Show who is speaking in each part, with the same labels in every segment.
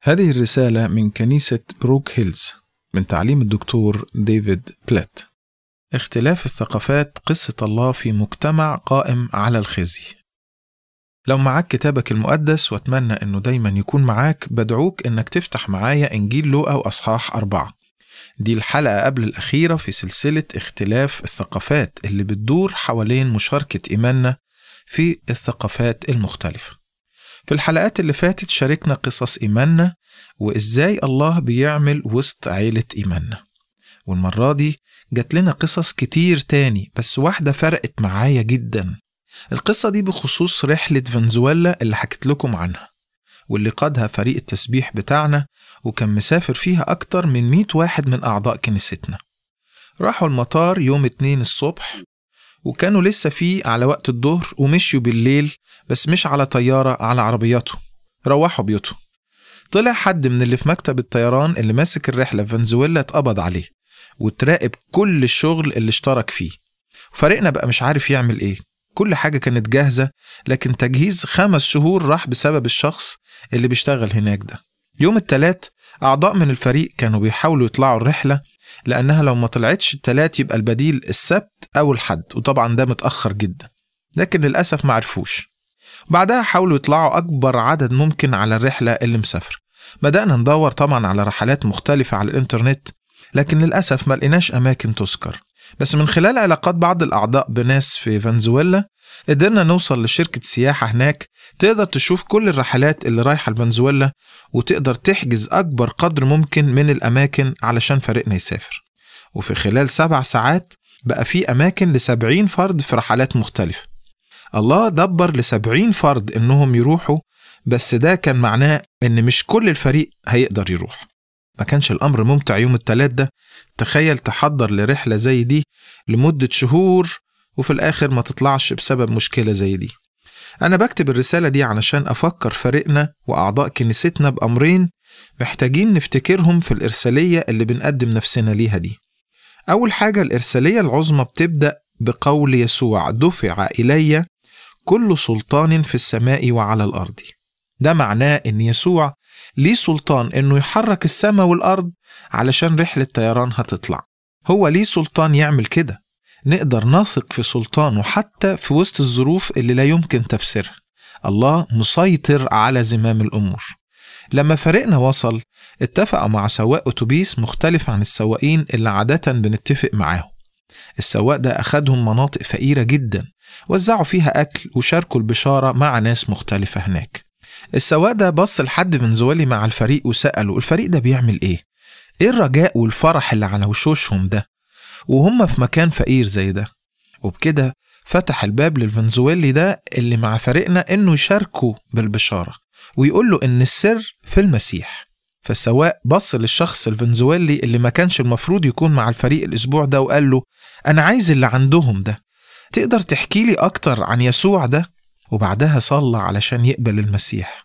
Speaker 1: هذه الرسالة من كنيسة بروك هيلز من تعليم الدكتور ديفيد بلات اختلاف الثقافات قصة الله في مجتمع قائم على الخزي لو معاك كتابك المقدس واتمنى انه دايما يكون معاك بدعوك انك تفتح معايا انجيل لوقا واصحاح أربعة دي الحلقة قبل الأخيرة في سلسلة اختلاف الثقافات اللي بتدور حوالين مشاركة إيماننا في الثقافات المختلفة في الحلقات اللي فاتت شاركنا قصص إيماننا وإزاي الله بيعمل وسط عيلة إيماننا والمرة دي جات لنا قصص كتير تاني بس واحدة فرقت معايا جدا القصة دي بخصوص رحلة فنزويلا اللي حكيت لكم عنها واللي قادها فريق التسبيح بتاعنا وكان مسافر فيها أكتر من 100 واحد من أعضاء كنيستنا راحوا المطار يوم اتنين الصبح وكانوا لسه فيه على وقت الظهر ومشيوا بالليل بس مش على طيارة على عربياتهم روحوا بيوتهم طلع حد من اللي في مكتب الطيران اللي ماسك الرحلة في فنزويلا اتقبض عليه وتراقب كل الشغل اللي اشترك فيه وفريقنا بقى مش عارف يعمل ايه كل حاجة كانت جاهزة لكن تجهيز خمس شهور راح بسبب الشخص اللي بيشتغل هناك ده يوم التلات أعضاء من الفريق كانوا بيحاولوا يطلعوا الرحلة لأنها لو ما طلعتش التلات يبقى البديل السبت أو الحد وطبعا ده متأخر جدا لكن للأسف ما عرفوش بعدها حاولوا يطلعوا أكبر عدد ممكن على الرحلة اللي مسافرة بدأنا ندور طبعا على رحلات مختلفة على الإنترنت لكن للأسف ما لقيناش أماكن تذكر بس من خلال علاقات بعض الأعضاء بناس في فنزويلا قدرنا نوصل لشركة سياحة هناك تقدر تشوف كل الرحلات اللي رايحة لفنزويلا وتقدر تحجز أكبر قدر ممكن من الأماكن علشان فريقنا يسافر وفي خلال سبع ساعات بقى في أماكن لسبعين فرد في رحلات مختلفة الله دبر لسبعين فرد إنهم يروحوا بس ده كان معناه إن مش كل الفريق هيقدر يروح ما كانش الأمر ممتع يوم التلات ده تخيل تحضر لرحلة زي دي لمدة شهور وفي الآخر ما تطلعش بسبب مشكلة زي دي أنا بكتب الرسالة دي علشان أفكر فريقنا وأعضاء كنيستنا بأمرين محتاجين نفتكرهم في الإرسالية اللي بنقدم نفسنا ليها دي أول حاجة الإرسالية العظمى بتبدأ بقول يسوع دفع إلي كل سلطان في السماء وعلى الأرض ده معناه إن يسوع ليه سلطان إنه يحرك السماء والأرض علشان رحلة طيران هتطلع هو ليه سلطان يعمل كده نقدر نثق في سلطانه حتى في وسط الظروف اللي لا يمكن تفسيرها الله مسيطر على زمام الأمور لما فريقنا وصل اتفقوا مع سواق أتوبيس مختلف عن السواقين اللي عادة بنتفق معاهم السواق ده أخدهم مناطق فقيرة جدا وزعوا فيها أكل وشاركوا البشارة مع ناس مختلفة هناك السواق ده بص لحد فنزويلي مع الفريق وسأله الفريق ده بيعمل إيه؟ إيه الرجاء والفرح اللي على وشوشهم ده؟ وهم في مكان فقير زي ده وبكده فتح الباب للفنزويلي ده اللي مع فريقنا إنه يشاركوا بالبشارة ويقول له إن السر في المسيح فالسواق بص للشخص الفنزويلي اللي ما كانش المفروض يكون مع الفريق الأسبوع ده وقال له أنا عايز اللي عندهم ده تقدر تحكي لي أكتر عن يسوع ده؟ وبعدها صلى علشان يقبل المسيح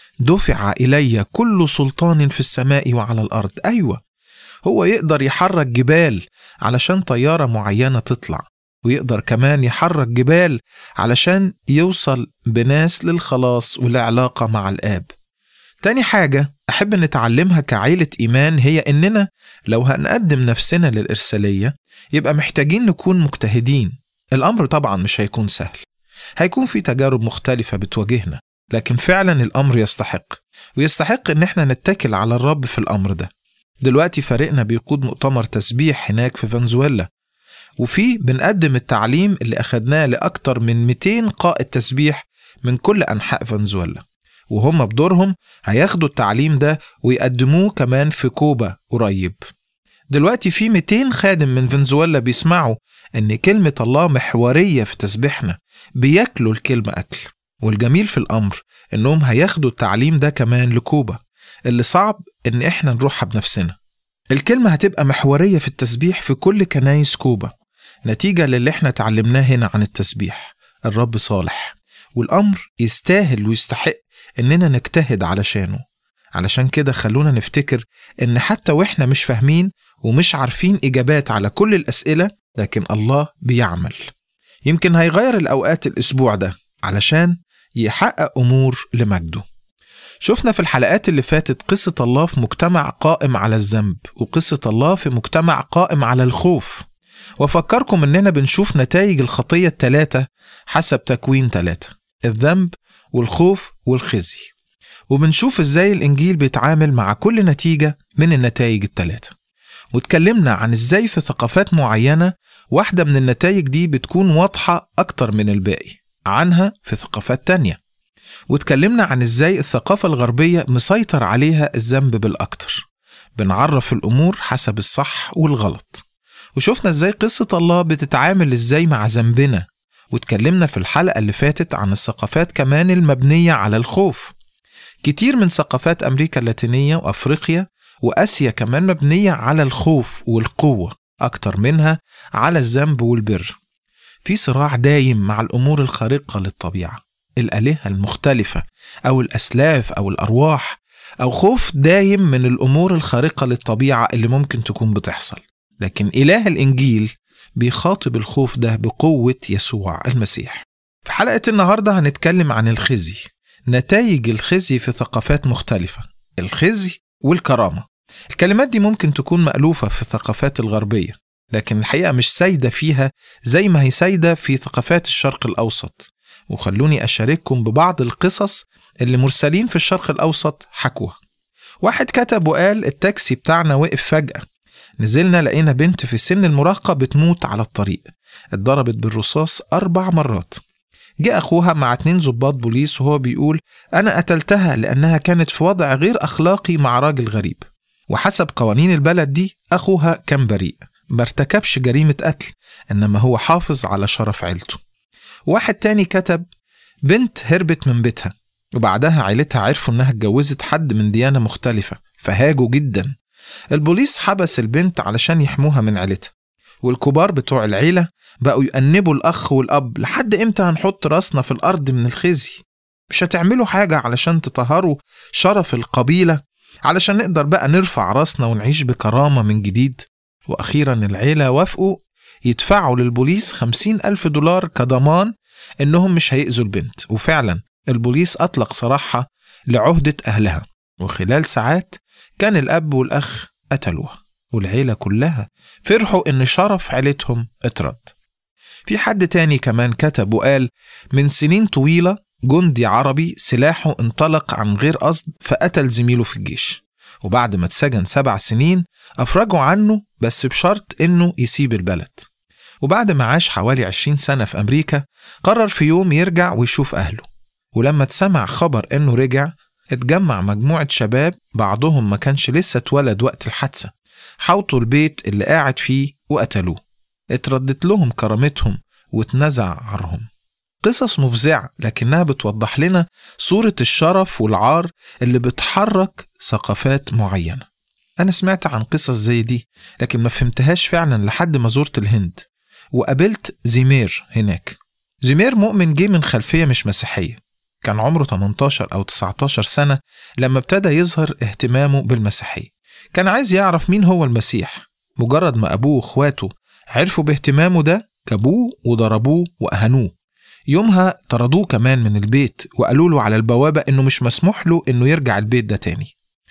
Speaker 1: دفع إلي كل سلطان في السماء وعلى الأرض أيوة هو يقدر يحرك جبال علشان طيارة معينة تطلع ويقدر كمان يحرك جبال علشان يوصل بناس للخلاص والعلاقة مع الآب تاني حاجة أحب نتعلمها كعيلة إيمان هي إننا لو هنقدم نفسنا للإرسالية يبقى محتاجين نكون مجتهدين الأمر طبعا مش هيكون سهل هيكون في تجارب مختلفة بتواجهنا لكن فعلا الأمر يستحق ويستحق إن احنا نتكل على الرب في الأمر ده دلوقتي فريقنا بيقود مؤتمر تسبيح هناك في فنزويلا وفيه بنقدم التعليم اللي أخدناه لأكتر من 200 قائد تسبيح من كل أنحاء فنزويلا وهم بدورهم هياخدوا التعليم ده ويقدموه كمان في كوبا قريب دلوقتي في 200 خادم من فنزويلا بيسمعوا إن كلمة الله محورية في تسبيحنا بياكلوا الكلمة أكل والجميل في الأمر إنهم هياخدوا التعليم ده كمان لكوبا اللي صعب إن إحنا نروحها بنفسنا الكلمة هتبقى محورية في التسبيح في كل كنايس كوبا نتيجة للي إحنا اتعلمناه هنا عن التسبيح الرب صالح والأمر يستاهل ويستحق إننا نجتهد علشانه علشان كده خلونا نفتكر إن حتى وإحنا مش فاهمين ومش عارفين إجابات على كل الأسئلة لكن الله بيعمل يمكن هيغير الأوقات الأسبوع ده علشان يحقق أمور لمجده شفنا في الحلقات اللي فاتت قصة الله في مجتمع قائم على الذنب وقصة الله في مجتمع قائم على الخوف وفكركم إننا بنشوف نتائج الخطية التلاتة حسب تكوين تلاتة الذنب والخوف والخزي وبنشوف إزاي الإنجيل بيتعامل مع كل نتيجة من النتائج التلاتة واتكلمنا عن إزاي في ثقافات معينة واحدة من النتائج دي بتكون واضحة أكتر من الباقي عنها في ثقافات تانية واتكلمنا عن ازاي الثقافة الغربية مسيطر عليها الذنب بالأكتر بنعرف الأمور حسب الصح والغلط وشفنا ازاي قصة الله بتتعامل ازاي مع ذنبنا واتكلمنا في الحلقة اللي فاتت عن الثقافات كمان المبنية على الخوف كتير من ثقافات أمريكا اللاتينية وأفريقيا وآسيا كمان مبنية على الخوف والقوة أكتر منها على الذنب والبر في صراع دايم مع الأمور الخارقة للطبيعة الآلهة المختلفة أو الأسلاف أو الأرواح أو خوف دايم من الأمور الخارقة للطبيعة اللي ممكن تكون بتحصل لكن إله الإنجيل بيخاطب الخوف ده بقوة يسوع المسيح في حلقة النهاردة هنتكلم عن الخزي نتائج الخزي في ثقافات مختلفة الخزي والكرامة الكلمات دي ممكن تكون مألوفة في الثقافات الغربية لكن الحقيقة مش سايدة فيها زي ما هي سايدة في ثقافات الشرق الأوسط وخلوني أشارككم ببعض القصص اللي مرسلين في الشرق الأوسط حكوها واحد كتب وقال التاكسي بتاعنا وقف فجأة نزلنا لقينا بنت في سن المراهقة بتموت على الطريق اتضربت بالرصاص أربع مرات جاء أخوها مع اتنين ضباط بوليس وهو بيقول أنا قتلتها لأنها كانت في وضع غير أخلاقي مع راجل غريب وحسب قوانين البلد دي أخوها كان بريء ما ارتكبش جريمة قتل إنما هو حافظ على شرف عيلته واحد تاني كتب بنت هربت من بيتها وبعدها عيلتها عرفوا إنها اتجوزت حد من ديانة مختلفة فهاجوا جدا البوليس حبس البنت علشان يحموها من عيلتها والكبار بتوع العيلة بقوا يأنبوا الأخ والأب لحد إمتى هنحط راسنا في الأرض من الخزي مش هتعملوا حاجة علشان تطهروا شرف القبيلة علشان نقدر بقى نرفع راسنا ونعيش بكرامة من جديد وأخيرا العيلة وافقوا يدفعوا للبوليس خمسين ألف دولار كضمان إنهم مش هيأذوا البنت وفعلا البوليس أطلق سراحها لعهدة أهلها وخلال ساعات كان الأب والأخ قتلوها والعيلة كلها فرحوا إن شرف عيلتهم اترد في حد تاني كمان كتب وقال من سنين طويلة جندي عربي سلاحه انطلق عن غير قصد فقتل زميله في الجيش وبعد ما اتسجن سبع سنين أفرجوا عنه بس بشرط إنه يسيب البلد وبعد ما عاش حوالي 20 سنة في أمريكا قرر في يوم يرجع ويشوف أهله ولما اتسمع خبر إنه رجع اتجمع مجموعة شباب بعضهم ما كانش لسه اتولد وقت الحادثة حوطوا البيت اللي قاعد فيه وقتلوه اتردت لهم كرامتهم واتنزع عرهم قصص مفزعة لكنها بتوضح لنا صورة الشرف والعار اللي بتحرك ثقافات معينة أنا سمعت عن قصص زي دي لكن ما فهمتهاش فعلا لحد ما زرت الهند وقابلت زيمير هناك زيمير مؤمن جه من خلفية مش مسيحية كان عمره 18 أو 19 سنة لما ابتدى يظهر اهتمامه بالمسيحية كان عايز يعرف مين هو المسيح مجرد ما أبوه وإخواته عرفوا باهتمامه ده جابوه وضربوه وأهانوه يومها طردوه كمان من البيت وقالوا له على البوابة إنه مش مسموح له إنه يرجع البيت ده تاني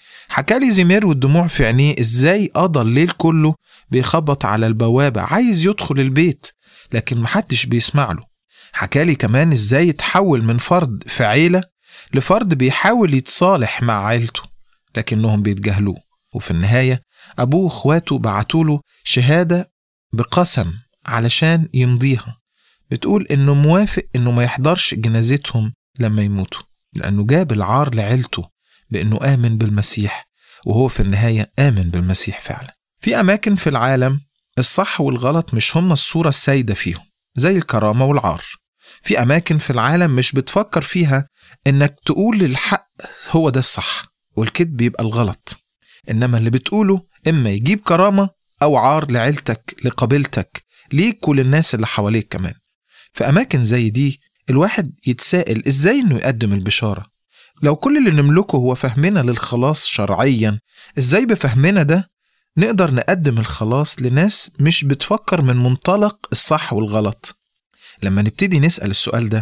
Speaker 1: حكالي زمير والدموع في عينيه إزاي قضى الليل كله بيخبط على البوابة عايز يدخل البيت لكن محدش بيسمع له حكالي كمان إزاي اتحول من فرد في عيلة لفرد بيحاول يتصالح مع عيلته لكنهم بيتجاهلوه وفي النهاية أبوه وإخواته بعتوله شهادة بقسم علشان يمضيها بتقول إنه موافق إنه ما يحضرش جنازتهم لما يموتوا لأنه جاب العار لعيلته بإنه آمن بالمسيح وهو في النهاية آمن بالمسيح فعلا في أماكن في العالم الصح والغلط مش هما الصورة السائدة فيهم زي الكرامة والعار في أماكن في العالم مش بتفكر فيها إنك تقول الحق هو ده الصح والكذب يبقى الغلط إنما اللي بتقوله إما يجيب كرامة أو عار لعيلتك لقبيلتك ليك وللناس اللي حواليك كمان في أماكن زي دي الواحد يتساءل إزاي إنه يقدم البشارة لو كل اللي نملكه هو فهمنا للخلاص شرعيا إزاي بفهمنا ده نقدر نقدم الخلاص لناس مش بتفكر من منطلق الصح والغلط لما نبتدي نسأل السؤال ده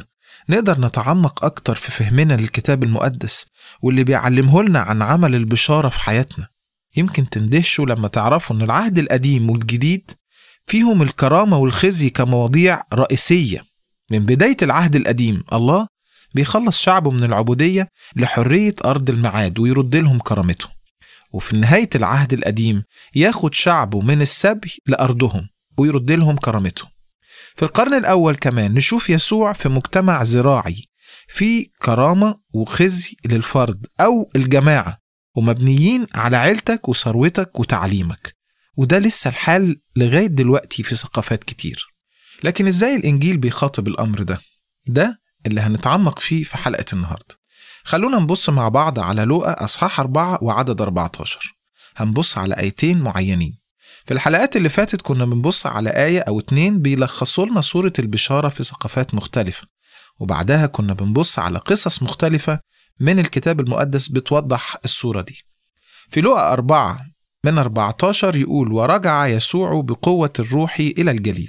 Speaker 1: نقدر نتعمق أكتر في فهمنا للكتاب المقدس واللي بيعلمه لنا عن عمل البشارة في حياتنا يمكن تندهشوا لما تعرفوا إن العهد القديم والجديد فيهم الكرامة والخزي كمواضيع رئيسية من بداية العهد القديم الله بيخلص شعبه من العبودية لحرية أرض المعاد ويرد لهم كرامتهم وفي نهاية العهد القديم ياخد شعبه من السبي لأرضهم ويرد لهم كرامتهم في القرن الأول كمان نشوف يسوع في مجتمع زراعي في كرامة وخزي للفرد أو الجماعة ومبنيين على عيلتك وثروتك وتعليمك وده لسه الحال لغاية دلوقتي في ثقافات كتير لكن ازاي الإنجيل بيخاطب الأمر ده؟ ده اللي هنتعمق فيه في حلقة النهاردة خلونا نبص مع بعض على لوقا أصحاح 4 وعدد 14 هنبص على آيتين معينين في الحلقات اللي فاتت كنا بنبص على آية أو اتنين بيلخصوا لنا صورة البشارة في ثقافات مختلفة وبعدها كنا بنبص على قصص مختلفة من الكتاب المقدس بتوضح الصورة دي في لوقا 4 من 14 يقول ورجع يسوع بقوة الروح إلى الجليل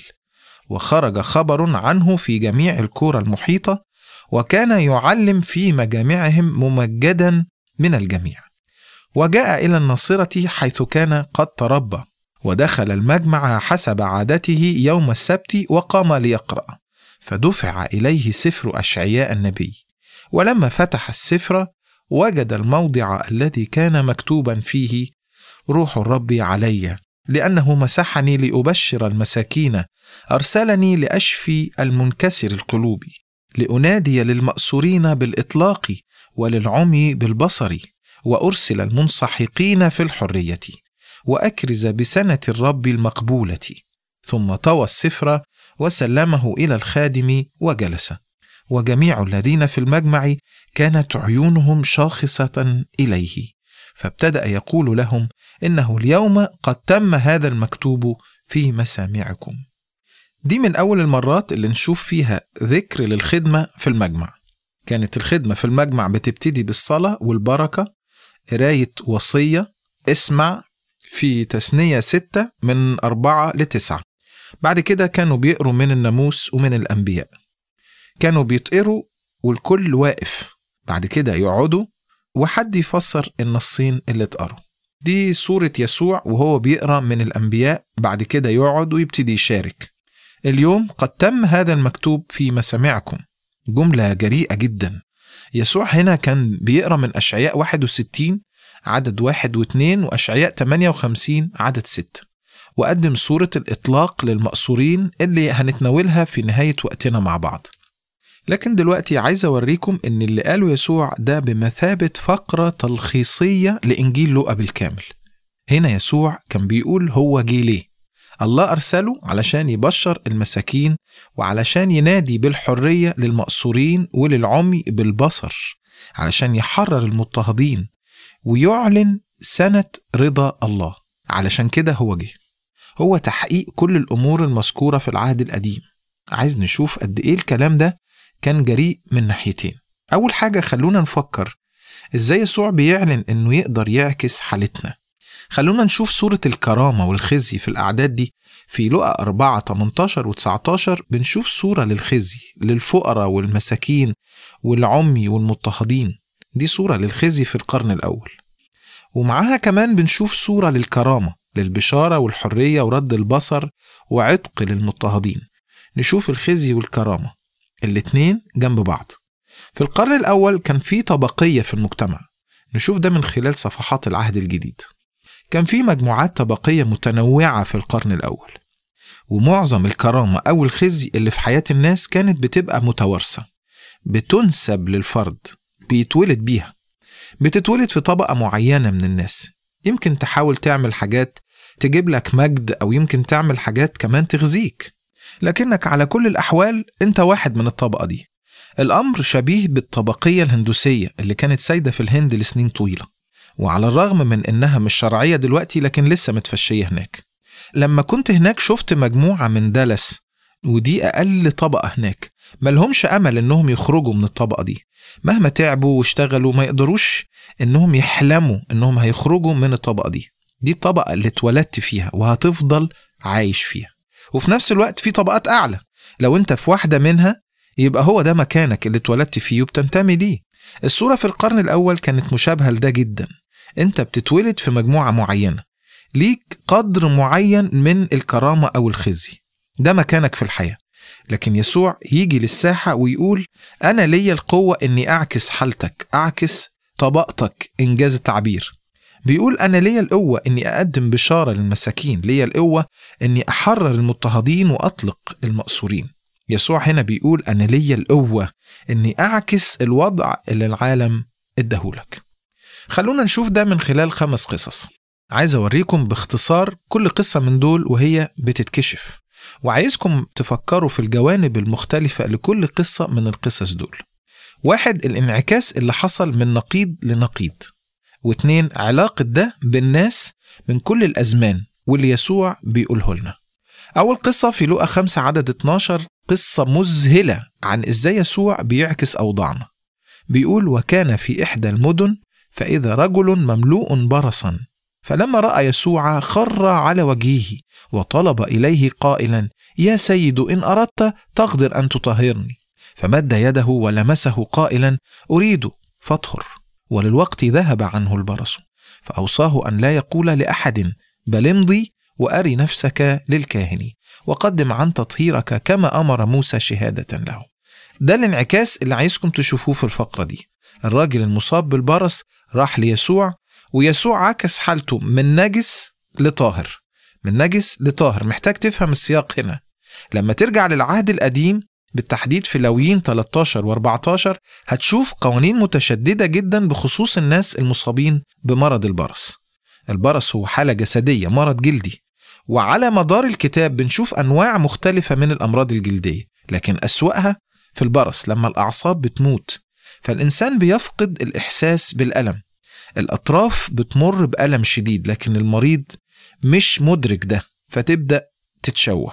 Speaker 1: وخرج خبر عنه في جميع الكرة المحيطة وكان يعلم في مجامعهم ممجدا من الجميع وجاء إلى الناصرة حيث كان قد تربى ودخل المجمع حسب عادته يوم السبت وقام ليقرأ فدفع إليه سفر أشعياء النبي ولما فتح السفر وجد الموضع الذي كان مكتوبا فيه روح الرب علي لأنه مسحني لأبشر المساكين أرسلني لأشفي المنكسر القلوب لأنادي للمأسورين بالإطلاق وللعمي بالبصر وأرسل المنسحقين في الحرية وأكرز بسنة الرب المقبولة ثم طوى السفر وسلمه إلى الخادم وجلس وجميع الذين في المجمع كانت عيونهم شاخصة إليه فابتدأ يقول لهم إنه اليوم قد تم هذا المكتوب في مسامعكم دي من أول المرات اللي نشوف فيها ذكر للخدمة في المجمع كانت الخدمة في المجمع بتبتدي بالصلاة والبركة قراية وصية اسمع في تثنية ستة من أربعة لتسعة بعد كده كانوا بيقروا من الناموس ومن الأنبياء كانوا بيتقروا والكل واقف بعد كده يقعدوا وحد يفسر النصين اللي اتقروا دي صورة يسوع وهو بيقرأ من الأنبياء بعد كده يقعد ويبتدي يشارك اليوم قد تم هذا المكتوب في مسامعكم جملة جريئة جدا يسوع هنا كان بيقرأ من أشعياء 61 عدد واحد واثنين وأشعياء 58 عدد ستة وقدم صورة الإطلاق للمقصورين اللي هنتناولها في نهاية وقتنا مع بعض لكن دلوقتي عايز أوريكم إن اللي قاله يسوع ده بمثابة فقرة تلخيصية لإنجيل لوقا بالكامل هنا يسوع كان بيقول هو جه ليه الله أرسله علشان يبشر المساكين وعلشان ينادي بالحرية للمقصورين وللعمي بالبصر علشان يحرر المضطهدين ويعلن سنة رضا الله علشان كده هو جه هو تحقيق كل الأمور المذكورة في العهد القديم عايز نشوف قد إيه الكلام ده كان جريء من ناحيتين أول حاجة خلونا نفكر إزاي يسوع بيعلن إنه يقدر يعكس حالتنا خلونا نشوف صورة الكرامة والخزي في الأعداد دي في لقا 4 18 و 19 بنشوف صورة للخزي للفقراء والمساكين والعمي والمضطهدين دي صورة للخزي في القرن الأول ومعاها كمان بنشوف صورة للكرامة للبشارة والحرية ورد البصر وعتق للمضطهدين نشوف الخزي والكرامة الاتنين جنب بعض في القرن الأول كان في طبقية في المجتمع نشوف ده من خلال صفحات العهد الجديد كان في مجموعات طبقية متنوعة في القرن الأول ومعظم الكرامة أو الخزي اللي في حياة الناس كانت بتبقى متوارثة بتنسب للفرد بيتولد بيها بتتولد في طبقة معينة من الناس يمكن تحاول تعمل حاجات تجيب لك مجد أو يمكن تعمل حاجات كمان تغذيك لكنك على كل الأحوال أنت واحد من الطبقة دي الأمر شبيه بالطبقية الهندوسية اللي كانت سايدة في الهند لسنين طويلة وعلى الرغم من إنها مش شرعية دلوقتي لكن لسه متفشية هناك لما كنت هناك شفت مجموعة من دالاس ودي أقل طبقة هناك ملهمش أمل إنهم يخرجوا من الطبقة دي مهما تعبوا واشتغلوا ما يقدروش إنهم يحلموا إنهم هيخرجوا من الطبقة دي دي الطبقة اللي اتولدت فيها وهتفضل عايش فيها وفي نفس الوقت في طبقات أعلى لو أنت في واحدة منها يبقى هو ده مكانك اللي اتولدت فيه وبتنتمي ليه الصورة في القرن الأول كانت مشابهة لده جدا أنت بتتولد في مجموعة معينة ليك قدر معين من الكرامة أو الخزي ده مكانك في الحياة لكن يسوع يجي للساحة ويقول أنا ليا القوة إني أعكس حالتك أعكس طبقتك إنجاز التعبير بيقول أنا ليا القوة إني أقدم بشارة للمساكين ليا القوة إني أحرر المضطهدين وأطلق المأسورين يسوع هنا بيقول أنا ليا القوة إني أعكس الوضع اللي العالم اداهولك خلونا نشوف ده من خلال خمس قصص عايز أوريكم باختصار كل قصة من دول وهي بتتكشف وعايزكم تفكروا في الجوانب المختلفة لكل قصة من القصص دول واحد الانعكاس اللي حصل من نقيض لنقيض واتنين علاقة ده بالناس من كل الأزمان واللي يسوع بيقوله لنا أول قصة في لقا 5 عدد 12 قصة مذهلة عن إزاي يسوع بيعكس أوضاعنا بيقول وكان في إحدى المدن فإذا رجل مملوء برصا فلما رأى يسوع خر على وجهه وطلب إليه قائلا يا سيد إن أردت تقدر أن تطهرني فمد يده ولمسه قائلا أريد فاطهر وللوقت ذهب عنه البرص فأوصاه أن لا يقول لأحد بل امضي وأري نفسك للكاهن وقدم عن تطهيرك كما أمر موسى شهادة له ده الانعكاس اللي عايزكم تشوفوه في الفقرة دي الراجل المصاب بالبرص راح ليسوع ويسوع عكس حالته من نجس لطاهر من نجس لطاهر محتاج تفهم السياق هنا لما ترجع للعهد القديم بالتحديد في لويين 13 و14 هتشوف قوانين متشددة جدا بخصوص الناس المصابين بمرض البرص البرص هو حالة جسدية مرض جلدي وعلى مدار الكتاب بنشوف أنواع مختلفة من الأمراض الجلدية لكن أسوأها في البرص لما الأعصاب بتموت فالإنسان بيفقد الإحساس بالألم الأطراف بتمر بألم شديد لكن المريض مش مدرك ده فتبدأ تتشوه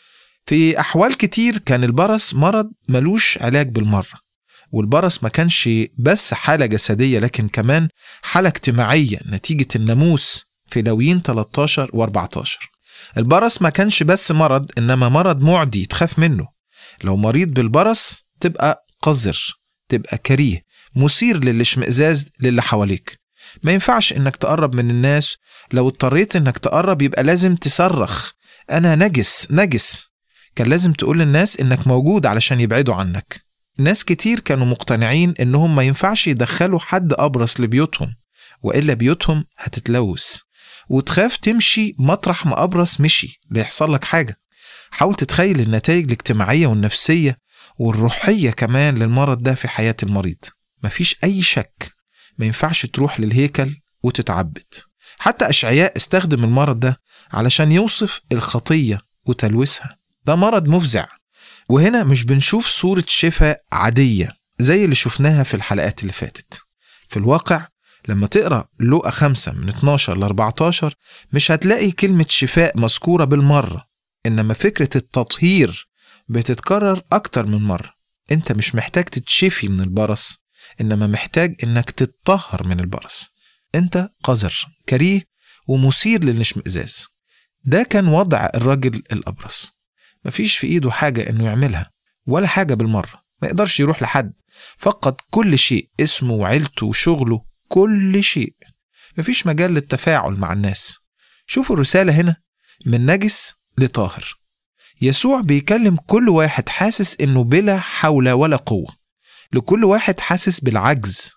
Speaker 1: في أحوال كتير كان البرص مرض ملوش علاج بالمرة والبرص ما كانش بس حالة جسدية لكن كمان حالة اجتماعية نتيجة الناموس في لويين 13 و14 البرص ما كانش بس مرض إنما مرض معدي تخاف منه لو مريض بالبرص تبقى قذر تبقى كريه مثير للاشمئزاز للي حواليك ما ينفعش انك تقرب من الناس لو اضطريت انك تقرب يبقى لازم تصرخ انا نجس نجس كان لازم تقول للناس انك موجود علشان يبعدوا عنك ناس كتير كانوا مقتنعين انهم ما ينفعش يدخلوا حد ابرص لبيوتهم والا بيوتهم هتتلوث وتخاف تمشي مطرح ما ابرص مشي ليحصل لك حاجه حاول تتخيل النتائج الاجتماعيه والنفسيه والروحيه كمان للمرض ده في حياه المريض مفيش اي شك ما ينفعش تروح للهيكل وتتعبد حتى اشعياء استخدم المرض ده علشان يوصف الخطيه وتلوثها ده مرض مفزع وهنا مش بنشوف صورة شفاء عادية زي اللي شفناها في الحلقات اللي فاتت في الواقع لما تقرأ لوقا 5 من 12 ل 14 مش هتلاقي كلمة شفاء مذكورة بالمرة إنما فكرة التطهير بتتكرر أكتر من مرة أنت مش محتاج تتشفي من البرص إنما محتاج إنك تتطهر من البرص أنت قذر كريه ومثير للاشمئزاز ده كان وضع الراجل الأبرص مفيش في إيده حاجة إنه يعملها ولا حاجة بالمرة ما يقدرش يروح لحد فقد كل شيء اسمه وعيلته وشغله كل شيء مفيش مجال للتفاعل مع الناس شوفوا الرسالة هنا من نجس لطاهر يسوع بيكلم كل واحد حاسس انه بلا حول ولا قوة لكل واحد حاسس بالعجز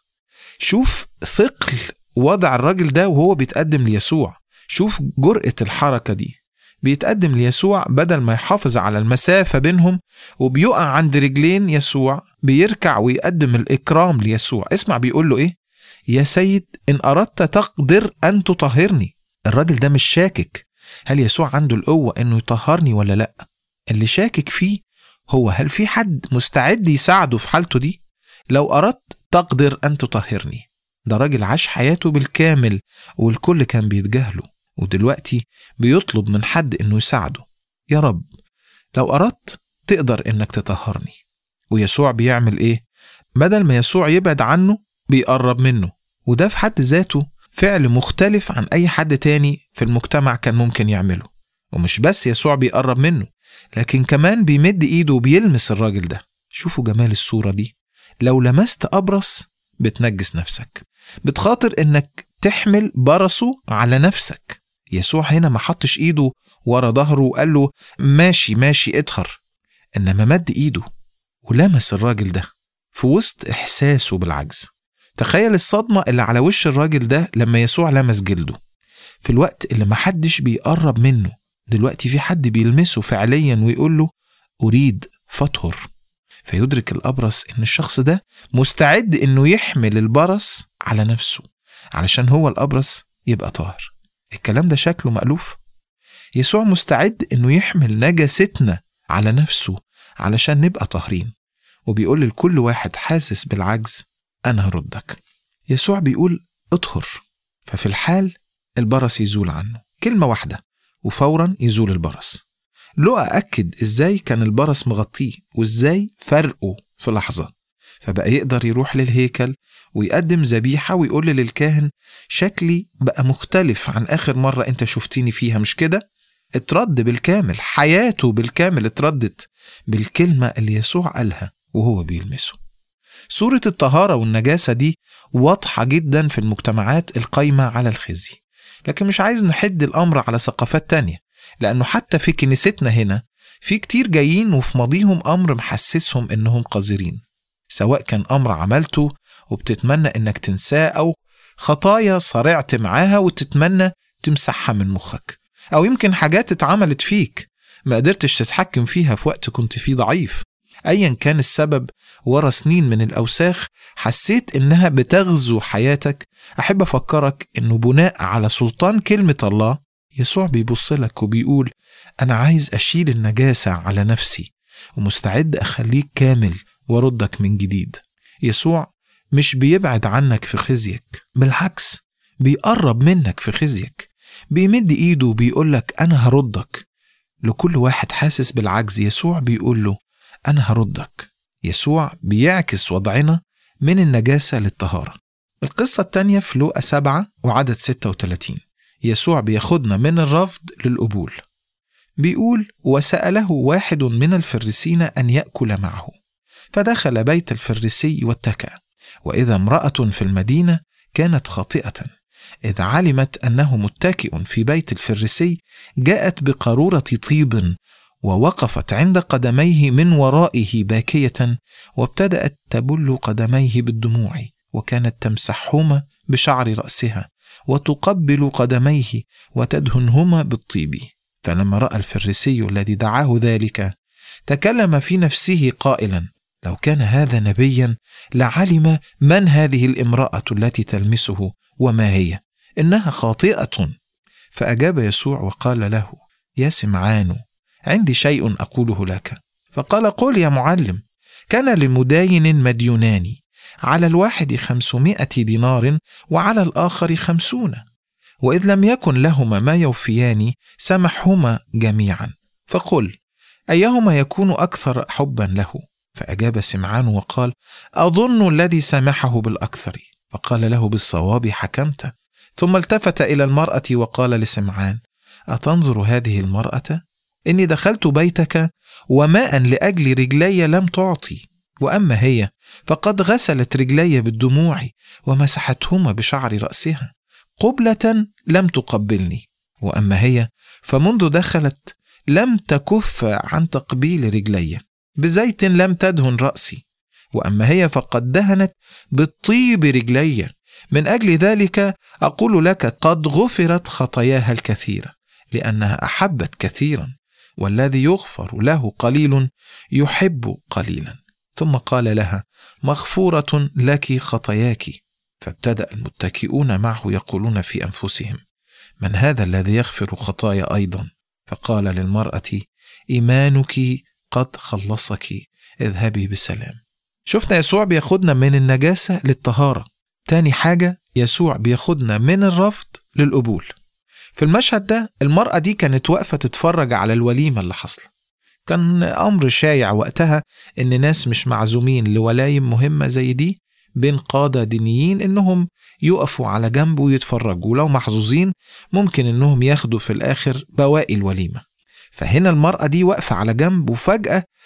Speaker 1: شوف ثقل وضع الراجل ده وهو بيتقدم ليسوع شوف جرأة الحركة دي بيتقدم ليسوع بدل ما يحافظ على المسافة بينهم وبيقع عند رجلين يسوع بيركع ويقدم الإكرام ليسوع اسمع بيقول له إيه يا سيد إن أردت تقدر أن تطهرني الراجل ده مش شاكك هل يسوع عنده القوة إنه يطهرني ولا لأ اللي شاكك فيه هو هل في حد مستعد يساعده في حالته دي لو أردت تقدر أن تطهرني ده راجل عاش حياته بالكامل والكل كان بيتجاهله ودلوقتي بيطلب من حد إنه يساعده يا رب لو أردت تقدر إنك تطهرني ويسوع بيعمل إيه؟ بدل ما يسوع يبعد عنه بيقرب منه وده في حد ذاته فعل مختلف عن أي حد تاني في المجتمع كان ممكن يعمله ومش بس يسوع بيقرب منه لكن كمان بيمد إيده وبيلمس الراجل ده شوفوا جمال الصورة دي لو لمست أبرص بتنجس نفسك بتخاطر إنك تحمل برصه على نفسك يسوع هنا ما حطش إيده ورا ظهره وقال له ماشي ماشي اطهر إنما مد إيده ولمس الراجل ده في وسط إحساسه بالعجز تخيل الصدمة اللي على وش الراجل ده لما يسوع لمس جلده في الوقت اللي محدش بيقرب منه دلوقتي في حد بيلمسه فعليا ويقول له أريد فاطهر فيدرك الأبرص إن الشخص ده مستعد إنه يحمل البرص على نفسه علشان هو الأبرص يبقى طاهر الكلام ده شكله مألوف يسوع مستعد إنه يحمل نجاستنا على نفسه علشان نبقى طاهرين وبيقول لكل واحد حاسس بالعجز أنا هردك يسوع بيقول اطهر ففي الحال البرص يزول عنه كلمة واحدة وفورا يزول البرص لقى أكد إزاي كان البرص مغطيه وإزاي فرقه في لحظة فبقى يقدر يروح للهيكل ويقدم ذبيحة ويقول للكاهن شكلي بقى مختلف عن آخر مرة أنت شفتيني فيها مش كده؟ اترد بالكامل حياته بالكامل اتردت بالكلمة اللي يسوع قالها وهو بيلمسه صورة الطهارة والنجاسة دي واضحة جدا في المجتمعات القايمة على الخزي لكن مش عايز نحد الأمر على ثقافات تانية لأنه حتى في كنيستنا هنا في كتير جايين وفي ماضيهم أمر محسسهم إنهم قذرين سواء كان أمر عملته وبتتمنى إنك تنساه أو خطايا صرعت معاها وتتمنى تمسحها من مخك أو يمكن حاجات اتعملت فيك ما قدرتش تتحكم فيها في وقت كنت فيه ضعيف ايا كان السبب ورا سنين من الاوساخ حسيت انها بتغزو حياتك احب افكرك انه بناء على سلطان كلمه الله يسوع بيبص لك وبيقول انا عايز اشيل النجاسه على نفسي ومستعد اخليك كامل واردك من جديد يسوع مش بيبعد عنك في خزيك بالعكس بيقرب منك في خزيك بيمد ايده وبيقول لك انا هردك لكل واحد حاسس بالعجز يسوع بيقول له أنا هردك يسوع بيعكس وضعنا من النجاسة للطهارة القصة التانية في لوقا سبعة وعدد 36 يسوع بياخدنا من الرفض للقبول بيقول وسأله واحد من الفريسين أن يأكل معه فدخل بيت الفريسي واتكأ وإذا امرأة في المدينة كانت خاطئة إذ علمت أنه متكئ في بيت الفريسي جاءت بقارورة طيب ووقفت عند قدميه من ورائه باكيه وابتدات تبل قدميه بالدموع وكانت تمسحهما بشعر راسها وتقبل قدميه وتدهنهما بالطيب فلما راى الفريسي الذي دعاه ذلك تكلم في نفسه قائلا لو كان هذا نبيا لعلم من هذه الامراه التي تلمسه وما هي انها خاطئه فاجاب يسوع وقال له يا سمعان عندي شيء أقوله لك فقال قل يا معلم كان لمداين مديونان على الواحد خمسمائة دينار وعلى الآخر خمسون وإذ لم يكن لهما ما يوفيان سمحهما جميعا فقل أيهما يكون أكثر حبا له فأجاب سمعان وقال أظن الذي سامحه بالأكثر فقال له بالصواب حكمت ثم التفت إلى المرأة وقال لسمعان أتنظر هذه المرأة إني دخلت بيتك وماء لأجل رجلي لم تعطي وأما هي فقد غسلت رجلي بالدموع ومسحتهما بشعر رأسها قبلة لم تقبلني وأما هي فمنذ دخلت لم تكف عن تقبيل رجلي بزيت لم تدهن رأسي وأما هي فقد دهنت بالطيب رجلي من أجل ذلك أقول لك قد غفرت خطاياها الكثيرة لأنها أحبت كثيرا والذي يغفر له قليل يحب قليلا ثم قال لها مغفوره لك خطاياك فابتدا المتكئون معه يقولون في انفسهم من هذا الذي يغفر خطايا ايضا فقال للمراه ايمانك قد خلصك اذهبي بسلام شفنا يسوع بياخدنا من النجاسه للطهاره تاني حاجه يسوع بياخدنا من الرفض للقبول في المشهد ده المرأة دي كانت واقفة تتفرج على الوليمة اللي حصلت كان أمر شايع وقتها إن ناس مش معزومين لولايم مهمة زي دي بين قادة دينيين إنهم يقفوا على جنب ويتفرجوا ولو محظوظين ممكن إنهم ياخدوا في الآخر بواقي الوليمة فهنا المرأة دي واقفة على جنب وفجأة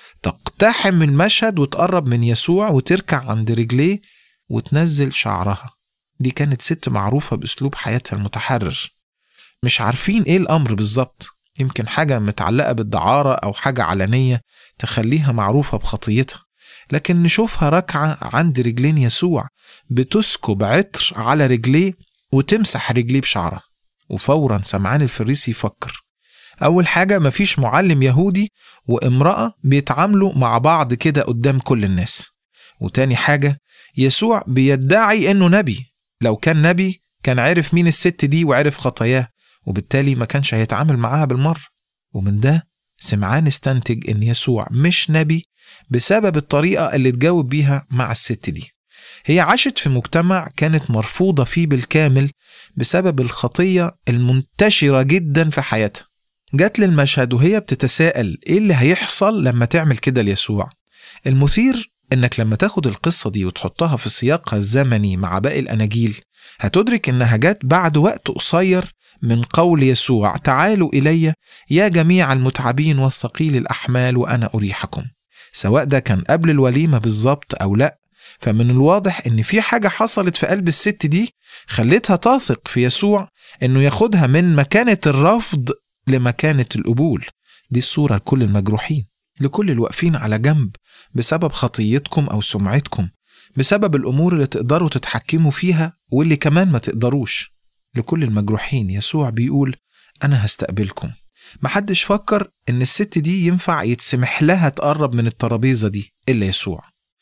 Speaker 1: تقتحم المشهد وتقرب من يسوع وتركع عند رجليه وتنزل شعرها دي كانت ست معروفة بأسلوب حياتها المتحرر مش عارفين إيه الأمر بالظبط يمكن حاجة متعلقة بالدعارة أو حاجة علنية تخليها معروفة بخطيتها لكن نشوفها راكعة عند رجلين يسوع بتسكب عطر على رجليه وتمسح رجليه بشعرها وفورا سمعان الفريسي يفكر أول حاجة مفيش معلم يهودي وامرأة بيتعاملوا مع بعض كده قدام كل الناس وتاني حاجة يسوع بيدعي إنه نبي لو كان نبي كان عرف مين الست دي وعرف خطاياه وبالتالي ما كانش هيتعامل معاها بالمرة ومن ده سمعان استنتج إن يسوع مش نبي بسبب الطريقة اللي اتجاوب بيها مع الست دي هي عاشت في مجتمع كانت مرفوضة فيه بالكامل بسبب الخطية المنتشرة جدا في حياتها جات للمشهد وهي بتتساءل ايه اللي هيحصل لما تعمل كده ليسوع المثير انك لما تاخد القصة دي وتحطها في سياقها الزمني مع باقي الاناجيل هتدرك انها جات بعد وقت قصير من قول يسوع تعالوا الي يا جميع المتعبين والثقيل الاحمال وانا اريحكم سواء ده كان قبل الوليمه بالظبط او لا فمن الواضح ان في حاجه حصلت في قلب الست دي خلتها تثق في يسوع انه ياخدها من مكانه الرفض لمكانه القبول دي الصوره لكل المجروحين لكل الواقفين على جنب بسبب خطيتكم او سمعتكم بسبب الامور اللي تقدروا تتحكموا فيها واللي كمان ما تقدروش لكل المجروحين يسوع بيقول انا هستقبلكم محدش فكر ان الست دي ينفع يتسمح لها تقرب من الترابيزه دي الا يسوع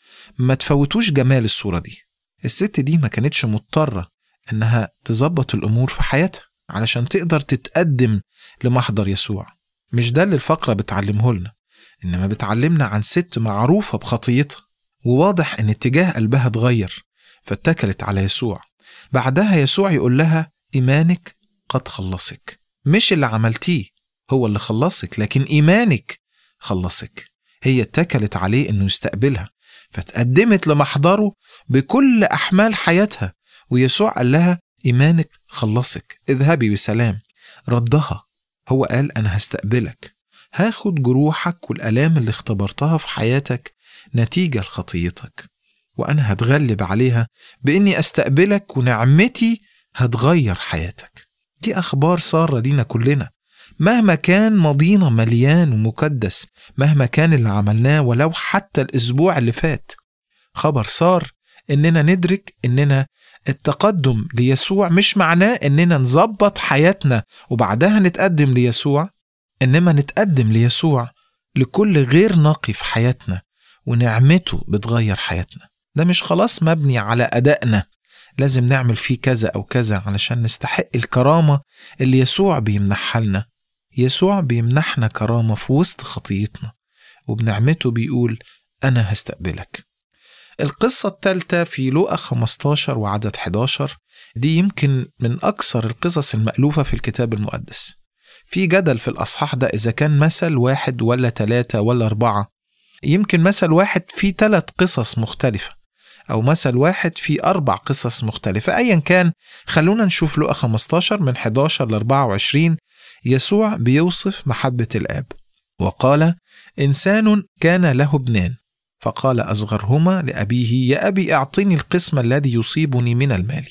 Speaker 1: ما تفوتوش جمال الصوره دي الست دي ما كانتش مضطره انها تظبط الامور في حياتها علشان تقدر تتقدم لمحضر يسوع مش ده اللي الفقره بتعلمه لنا انما بتعلمنا عن ست معروفه بخطيتها وواضح ان اتجاه قلبها اتغير فاتكلت على يسوع بعدها يسوع يقول لها ايمانك قد خلصك مش اللي عملتيه هو اللي خلصك لكن ايمانك خلصك هي اتكلت عليه انه يستقبلها فتقدمت لمحضره بكل احمال حياتها ويسوع قال لها ايمانك خلصك اذهبي بسلام ردها هو قال انا هستقبلك هاخد جروحك والالام اللي اختبرتها في حياتك نتيجه لخطيتك وانا هتغلب عليها باني استقبلك ونعمتي هتغير حياتك دي اخبار ساره لينا كلنا مهما كان ماضينا مليان ومكدس مهما كان اللي عملناه ولو حتى الاسبوع اللي فات خبر صار اننا ندرك اننا التقدم ليسوع مش معناه اننا نظبط حياتنا وبعدها نتقدم ليسوع انما نتقدم ليسوع لكل غير نقي في حياتنا ونعمته بتغير حياتنا ده مش خلاص مبني على أدائنا لازم نعمل فيه كذا أو كذا علشان نستحق الكرامة اللي يسوع بيمنحها لنا يسوع بيمنحنا كرامة في وسط خطيتنا وبنعمته بيقول أنا هستقبلك القصة الثالثة في لوقا 15 وعدد 11 دي يمكن من أكثر القصص المألوفة في الكتاب المقدس في جدل في الأصحاح ده إذا كان مثل واحد ولا ثلاثة ولا أربعة يمكن مثل واحد فيه ثلاث قصص مختلفة أو مثل واحد فيه أربع قصص مختلفة أيا كان خلونا نشوف لقى 15 من 11 ل 24 يسوع بيوصف محبة الآب وقال إنسان كان له ابنان فقال أصغرهما لأبيه يا أبي أعطني القسم الذي يصيبني من المال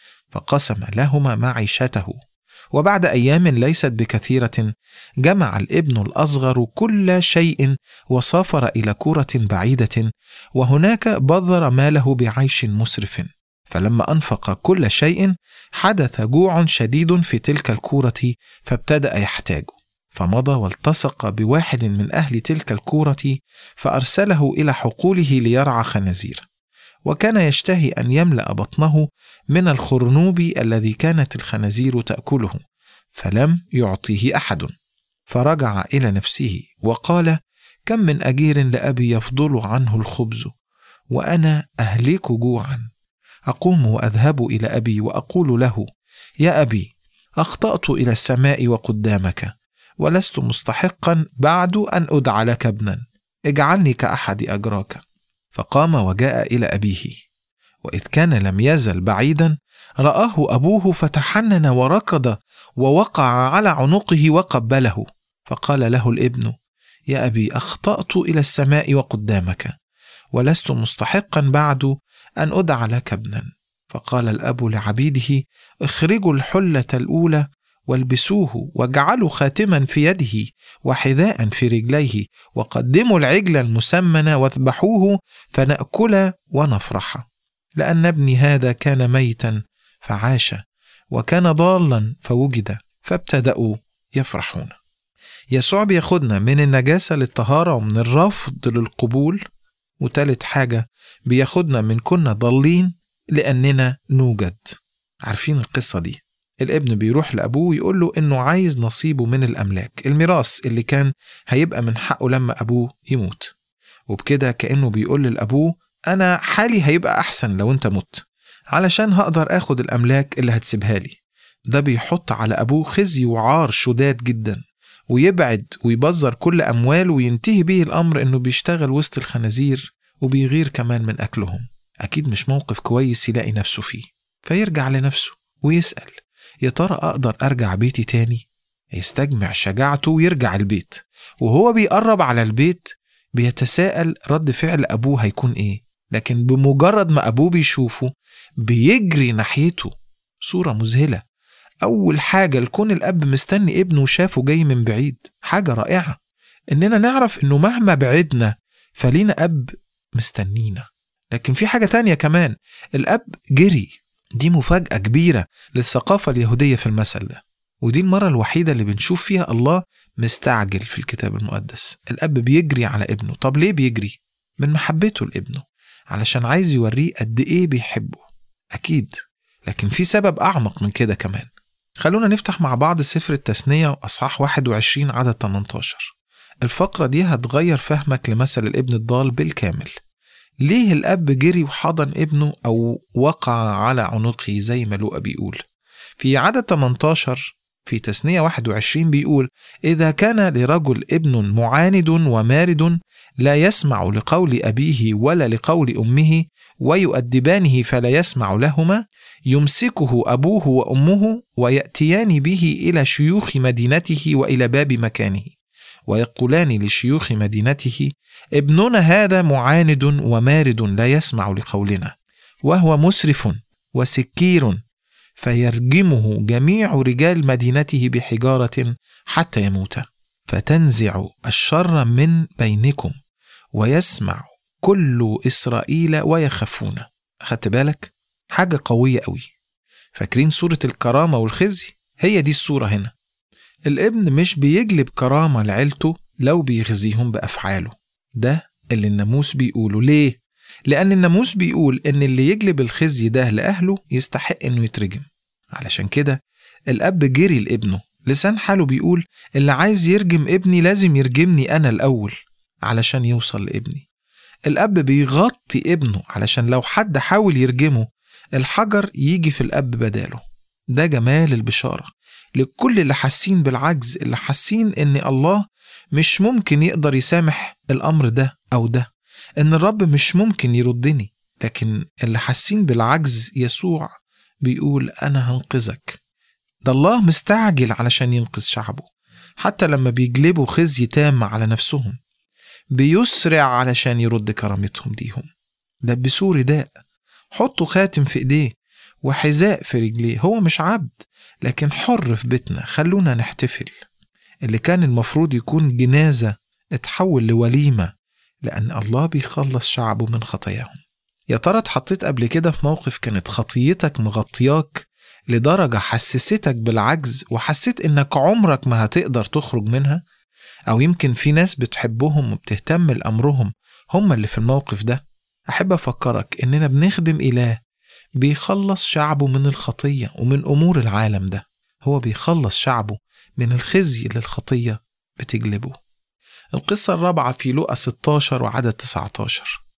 Speaker 1: فقسم لهما معيشته وبعد أيام ليست بكثيرة جمع الابن الأصغر كل شيء وسافر إلى كرة بعيدة وهناك بذر ماله بعيش مسرف فلما أنفق كل شيء حدث جوع شديد في تلك الكورة فابتدأ يحتاج فمضى والتصق بواحد من أهل تلك الكورة فأرسله إلى حقوله ليرعى خنازير وكان يشتهي أن يملأ بطنه من الخرنوب الذي كانت الخنازير تأكله فلم يعطيه أحد فرجع إلى نفسه وقال كم من أجير لأبي يفضل عنه الخبز وأنا أهلك جوعا أقوم وأذهب إلى أبي وأقول له يا أبي أخطأت إلى السماء وقدامك ولست مستحقا بعد أن أدعى لك ابنا اجعلني كأحد أجراك فقام وجاء إلى أبيه وإذ كان لم يزل بعيدا رآه أبوه فتحنن وركض ووقع على عنقه وقبله فقال له الابن يا أبي أخطأت إلى السماء وقدامك ولست مستحقا بعد أن أدعى لك ابنا فقال الأب لعبيده اخرجوا الحلة الأولى والبسوه واجعلوا خاتما في يده وحذاء في رجليه وقدموا العجل المسمن واذبحوه فنأكل ونفرح لأن ابني هذا كان ميتا فعاش وكان ضالا فوجد فابتدأوا يفرحون يسوع بياخدنا من النجاسة للطهارة ومن الرفض للقبول وتالت حاجة بياخدنا من كنا ضالين لأننا نوجد عارفين القصة دي الابن بيروح لأبوه ويقول له إنه عايز نصيبه من الأملاك الميراث اللي كان هيبقى من حقه لما أبوه يموت وبكده كأنه بيقول لأبوه أنا حالي هيبقى أحسن لو أنت مت علشان هقدر آخد الأملاك اللي هتسيبها لي ده بيحط على أبوه خزي وعار شداد جدا ويبعد ويبذر كل أمواله وينتهي به الأمر إنه بيشتغل وسط الخنازير وبيغير كمان من أكلهم أكيد مش موقف كويس يلاقي نفسه فيه فيرجع لنفسه ويسأل يا ترى أقدر أرجع بيتي تاني؟ يستجمع شجاعته ويرجع البيت وهو بيقرب على البيت بيتساءل رد فعل أبوه هيكون إيه لكن بمجرد ما أبوه بيشوفه بيجري ناحيته صورة مذهلة أول حاجة لكون الأب مستني ابنه وشافه جاي من بعيد حاجة رائعة إننا نعرف إنه مهما بعدنا فلينا أب مستنينا لكن في حاجة تانية كمان الأب جري دي مفاجأة كبيرة للثقافة اليهودية في المثل ده ودي المرة الوحيدة اللي بنشوف فيها الله مستعجل في الكتاب المقدس الأب بيجري على ابنه طب ليه بيجري؟ من محبته لابنه علشان عايز يوريه قد إيه بيحبه أكيد لكن في سبب أعمق من كده كمان خلونا نفتح مع بعض سفر التثنية وأصحاح 21 عدد 18 الفقرة دي هتغير فهمك لمثل الابن الضال بالكامل ليه الأب جري وحضن ابنه أو وقع على عنقه زي ما لوقا بيقول في عدد 18 في تثنية 21 بيقول إذا كان لرجل ابن معاند ومارد لا يسمع لقول أبيه ولا لقول أمه ويؤدبانه فلا يسمع لهما يمسكه أبوه وأمه ويأتيان به إلى شيوخ مدينته وإلى باب مكانه ويقولان لشيوخ مدينته ابننا هذا معاند ومارد لا يسمع لقولنا وهو مسرف وسكير فيرجمه جميع رجال مدينته بحجارة حتى يموت فتنزع الشر من بينكم ويسمع كل إسرائيل ويخافون أخدت بالك؟ حاجة قوية قوي فاكرين صورة الكرامة والخزي؟ هي دي الصورة هنا الابن مش بيجلب كرامة لعيلته لو بيخزيهم بأفعاله ده اللي الناموس بيقوله ليه؟ لأن الناموس بيقول إن اللي يجلب الخزي ده لأهله يستحق إنه يترجم علشان كده الأب جري لابنه لسان حاله بيقول اللي عايز يرجم ابني لازم يرجمني أنا الأول علشان يوصل لابني الأب بيغطي ابنه علشان لو حد حاول يرجمه الحجر يجي في الأب بداله ده جمال البشارة لكل اللي حاسين بالعجز اللي حاسين إن الله مش ممكن يقدر يسامح الأمر ده أو ده إن الرب مش ممكن يردني لكن اللي حاسين بالعجز يسوع بيقول أنا هنقذك ده الله مستعجل علشان ينقذ شعبه حتى لما بيجلبوا خزي تام على نفسهم بيسرع علشان يرد كرامتهم ليهم لبسوه رداء حطوا خاتم في ايديه وحذاء في رجليه هو مش عبد لكن حر في بيتنا خلونا نحتفل اللي كان المفروض يكون جنازة اتحول لوليمة لأن الله بيخلص شعبه من خطاياهم يا ترى اتحطيت قبل كده في موقف كانت خطيتك مغطياك لدرجة حسستك بالعجز وحسيت إنك عمرك ما هتقدر تخرج منها؟ أو يمكن في ناس بتحبهم وبتهتم لأمرهم هم اللي في الموقف ده أحب أفكرك إننا بنخدم إله بيخلص شعبه من الخطية ومن أمور العالم ده هو بيخلص شعبه من الخزي اللي الخطية بتجلبه القصة الرابعة في لقا 16 وعدد 19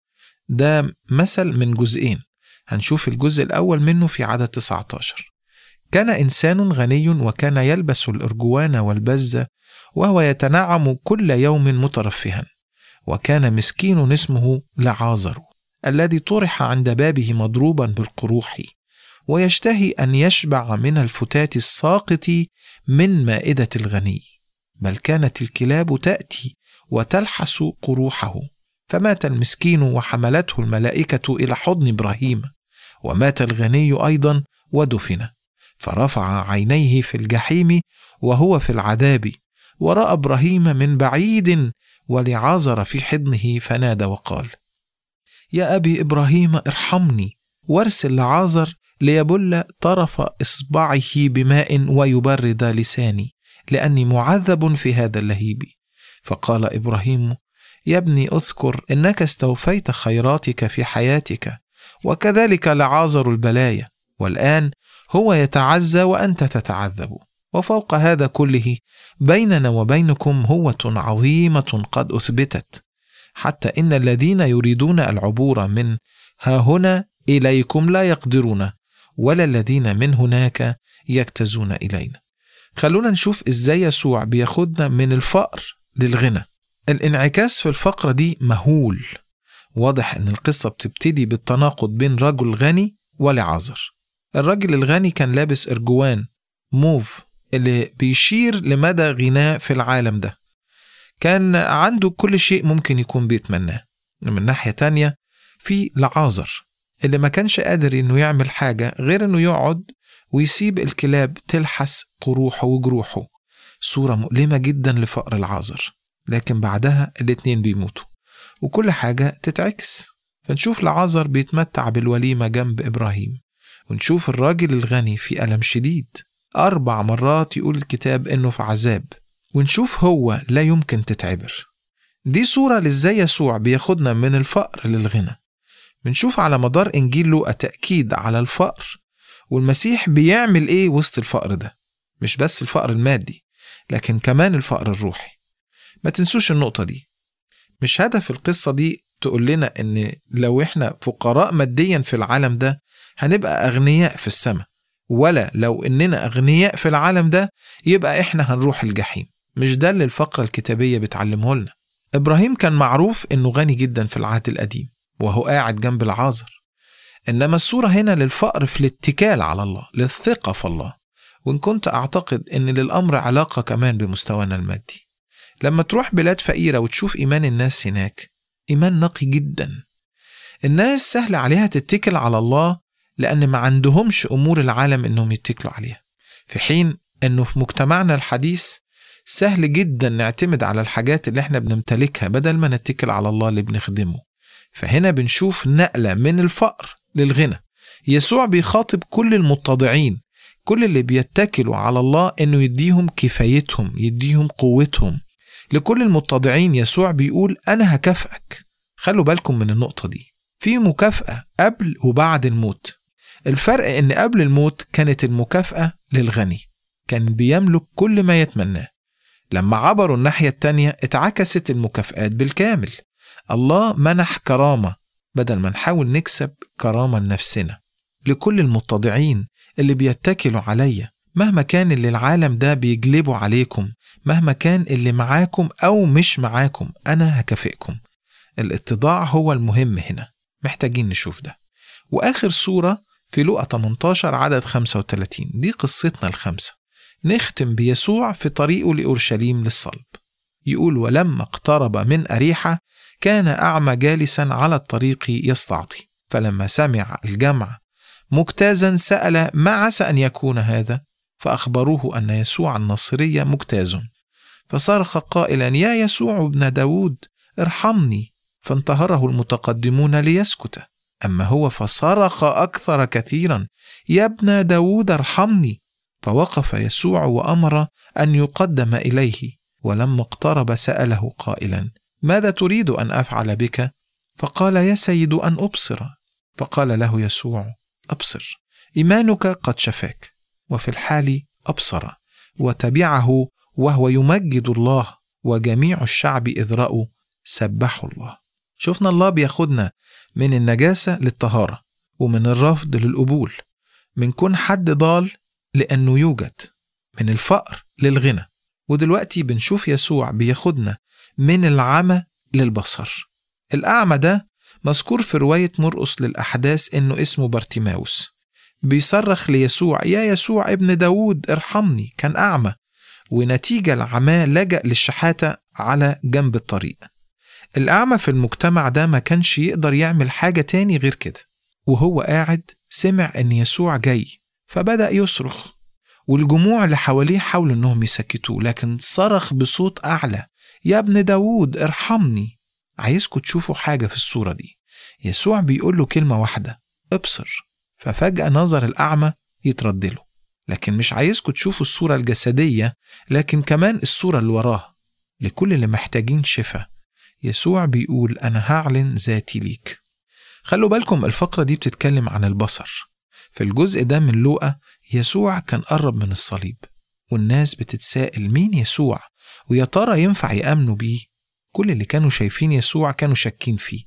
Speaker 1: ده مثل من جزئين هنشوف الجزء الأول منه في عدد 19 كان إنسان غني وكان يلبس الأرجوان والبزة وهو يتنعم كل يوم مترفها وكان مسكين اسمه لعازر الذي طرح عند بابه مضروبا بالقروح ويشتهي ان يشبع من الفتات الساقط من مائده الغني بل كانت الكلاب تاتي وتلحس قروحه فمات المسكين وحملته الملائكة إلى حضن إبراهيم ومات الغني أيضا ودفن فرفع عينيه في الجحيم وهو في العذاب ورأى إبراهيم من بعيد ولعازر في حضنه فنادى وقال يا أبي إبراهيم ارحمني وارسل لعازر ليبل طرف إصبعه بماء ويبرد لساني لأني معذب في هذا اللهيب فقال إبراهيم يا ابني اذكر انك استوفيت خيراتك في حياتك وكذلك لعازر البلايا والان هو يتعزى وانت تتعذب وفوق هذا كله بيننا وبينكم هوه عظيمه قد اثبتت حتى ان الذين يريدون العبور من ها هنا اليكم لا يقدرون ولا الذين من هناك يجتزون الينا خلونا نشوف ازاي يسوع بياخدنا من الفقر للغنى الانعكاس في الفقرة دي مهول واضح ان القصة بتبتدي بالتناقض بين رجل غني ولعازر الراجل الغني كان لابس ارجوان موف اللي بيشير لمدى غناه في العالم ده كان عنده كل شيء ممكن يكون بيتمناه من ناحية تانية في لعازر اللي ما كانش قادر انه يعمل حاجة غير انه يقعد ويسيب الكلاب تلحس قروحه وجروحه صورة مؤلمة جدا لفقر العازر لكن بعدها الاتنين بيموتوا وكل حاجة تتعكس فنشوف لعازر بيتمتع بالوليمة جنب إبراهيم ونشوف الراجل الغني في ألم شديد أربع مرات يقول الكتاب إنه في عذاب ونشوف هو لا يمكن تتعبر دي صورة لإزاي يسوع بياخدنا من الفقر للغنى بنشوف على مدار إنجيل لوقا تأكيد على الفقر والمسيح بيعمل إيه وسط الفقر ده مش بس الفقر المادي لكن كمان الفقر الروحي ما تنسوش النقطة دي مش هدف القصة دي تقول لنا إن لو إحنا فقراء ماديا في العالم ده هنبقى أغنياء في السماء ولا لو إننا أغنياء في العالم ده يبقى إحنا هنروح الجحيم مش ده اللي الفقرة الكتابية بتعلمه لنا إبراهيم كان معروف إنه غني جدا في العهد القديم وهو قاعد جنب العازر إنما الصورة هنا للفقر في الاتكال على الله للثقة في الله وإن كنت أعتقد إن للأمر علاقة كمان بمستوانا المادي لما تروح بلاد فقيرة وتشوف إيمان الناس هناك إيمان نقي جدا الناس سهل عليها تتكل على الله لأن ما عندهمش أمور العالم إنهم يتكلوا عليها في حين إنه في مجتمعنا الحديث سهل جدا نعتمد على الحاجات اللي احنا بنمتلكها بدل ما نتكل على الله اللي بنخدمه فهنا بنشوف نقلة من الفقر للغنى يسوع بيخاطب كل المتضعين كل اللي بيتكلوا على الله انه يديهم كفايتهم يديهم قوتهم لكل المتضعين يسوع بيقول أنا هكافئك خلوا بالكم من النقطة دي في مكافأة قبل وبعد الموت الفرق إن قبل الموت كانت المكافأة للغني كان بيملك كل ما يتمناه لما عبروا الناحية التانية اتعكست المكافآت بالكامل الله منح كرامة بدل ما نحاول نكسب كرامة لنفسنا لكل المتضعين اللي بيتكلوا عليا مهما كان اللي العالم ده بيجلبه عليكم مهما كان اللي معاكم أو مش معاكم أنا هكافئكم الاتضاع هو المهم هنا محتاجين نشوف ده وآخر صورة في لقى 18 عدد 35 دي قصتنا الخمسة نختم بيسوع في طريقه لأورشليم للصلب يقول ولما اقترب من أريحة كان أعمى جالسا على الطريق يستعطي فلما سمع الجمع مجتازا سأل ما عسى أن يكون هذا فأخبروه أن يسوع النصري مجتاز فصرخ قائلا يا يسوع ابن داود ارحمني فانتهره المتقدمون ليسكت أما هو فصرخ أكثر كثيرا يا ابن داود ارحمني فوقف يسوع وأمر أن يقدم إليه ولما اقترب سأله قائلا ماذا تريد أن أفعل بك؟ فقال يا سيد أن أبصر فقال له يسوع أبصر إيمانك قد شفاك وفي الحال أبصر وتبعه وهو يمجد الله وجميع الشعب إذ رأوا سبحوا الله شفنا الله بياخدنا من النجاسة للطهارة ومن الرفض للقبول من كون حد ضال لأنه يوجد من الفقر للغنى ودلوقتي بنشوف يسوع بياخدنا من العمى للبصر الأعمى ده مذكور في رواية مرقس للأحداث إنه اسمه بارتيماوس بيصرخ ليسوع يا يسوع ابن داود ارحمني كان أعمى ونتيجة لعماه لجأ للشحاتة على جنب الطريق الأعمى في المجتمع ده ما كانش يقدر يعمل حاجة تاني غير كده وهو قاعد سمع إن يسوع جاي فبدأ يصرخ والجموع اللي حواليه حاولوا إنهم يسكتوه لكن صرخ بصوت أعلى يا ابن داوود ارحمني عايزكم تشوفوا حاجة في الصورة دي يسوع بيقول له كلمة واحدة ابصر ففجأة نظر الأعمى يتردله لكن مش عايزكم تشوفوا الصورة الجسدية لكن كمان الصورة اللي وراها لكل اللي محتاجين شفاء يسوع بيقول أنا هعلن ذاتي ليك خلوا بالكم الفقرة دي بتتكلم عن البصر في الجزء ده من لوقا يسوع كان قرب من الصليب والناس بتتساءل مين يسوع ويا ترى ينفع يأمنوا بيه كل اللي كانوا شايفين يسوع كانوا شاكين فيه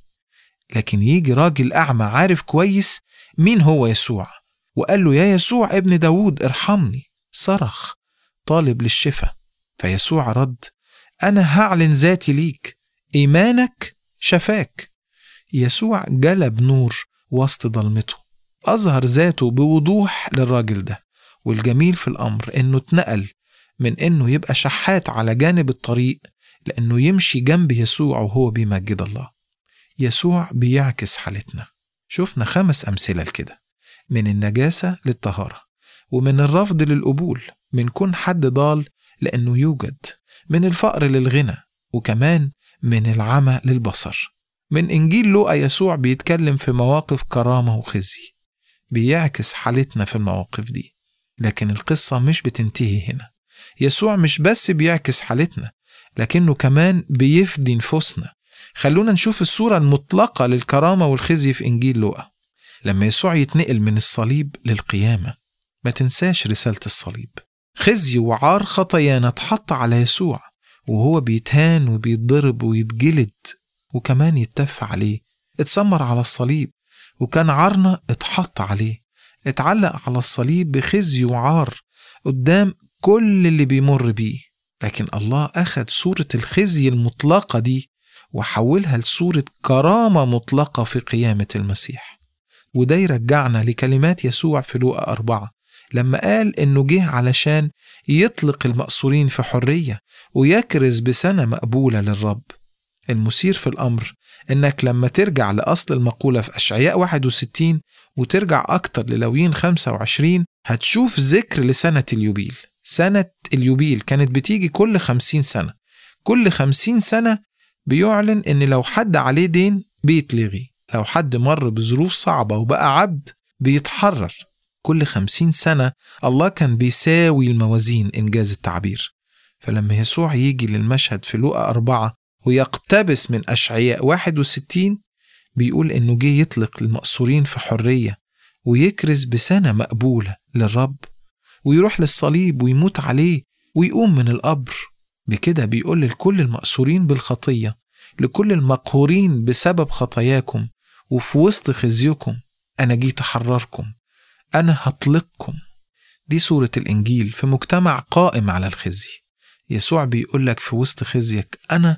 Speaker 1: لكن يجي راجل أعمى عارف كويس مين هو يسوع وقال له يا يسوع ابن داود ارحمني صرخ طالب للشفاء فيسوع رد أنا هعلن ذاتي ليك إيمانك شفاك يسوع جلب نور وسط ضلمته أظهر ذاته بوضوح للراجل ده والجميل في الأمر إنه اتنقل من إنه يبقى شحات على جانب الطريق لأنه يمشي جنب يسوع وهو بيمجد الله يسوع بيعكس حالتنا شفنا خمس أمثلة لكده من النجاسة للطهارة ومن الرفض للقبول من كون حد ضال لأنه يوجد من الفقر للغنى وكمان من العمى للبصر من إنجيل لوقا يسوع بيتكلم في مواقف كرامة وخزي بيعكس حالتنا في المواقف دي لكن القصة مش بتنتهي هنا يسوع مش بس بيعكس حالتنا لكنه كمان بيفدي نفوسنا خلونا نشوف الصورة المطلقة للكرامة والخزي في إنجيل لوقا لما يسوع يتنقل من الصليب للقيامة ما تنساش رسالة الصليب خزي وعار خطايانا اتحط على يسوع وهو بيتهان وبيتضرب ويتجلد وكمان يتف عليه اتسمر على الصليب وكان عارنا اتحط عليه اتعلق على الصليب بخزي وعار قدام كل اللي بيمر بيه لكن الله أخد صورة الخزي المطلقة دي وحولها لصورة كرامة مطلقة في قيامة المسيح وده يرجعنا لكلمات يسوع في لوقا أربعة لما قال إنه جه علشان يطلق المأسورين في حرية ويكرز بسنة مقبولة للرب المثير في الأمر إنك لما ترجع لأصل المقولة في أشعياء 61 وترجع أكتر للويين 25 هتشوف ذكر لسنة اليوبيل سنة اليوبيل كانت بتيجي كل 50 سنة كل 50 سنة بيعلن إن لو حد عليه دين بيتلغي لو حد مر بظروف صعبة وبقى عبد بيتحرر كل خمسين سنة الله كان بيساوي الموازين إنجاز التعبير فلما يسوع يجي للمشهد في لوقا أربعة ويقتبس من أشعياء 61 بيقول إنه جه يطلق المأسورين في حرية ويكرز بسنة مقبولة للرب ويروح للصليب ويموت عليه ويقوم من القبر بكده بيقول لكل المأسورين بالخطية لكل المقهورين بسبب خطاياكم وفي وسط خزيكم أنا جيت أحرركم أنا هطلقكم دي صورة الإنجيل في مجتمع قائم على الخزي يسوع بيقول لك في وسط خزيك أنا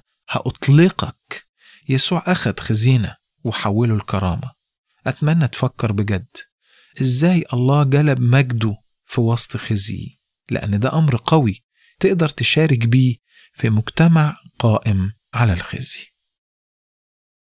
Speaker 1: هأطلقك يسوع أخد خزينة وحوله الكرامة أتمنى تفكر بجد إزاي الله جلب مجده في وسط خزي لأن ده أمر قوي تقدر تشارك بيه في مجتمع قائم على الخزي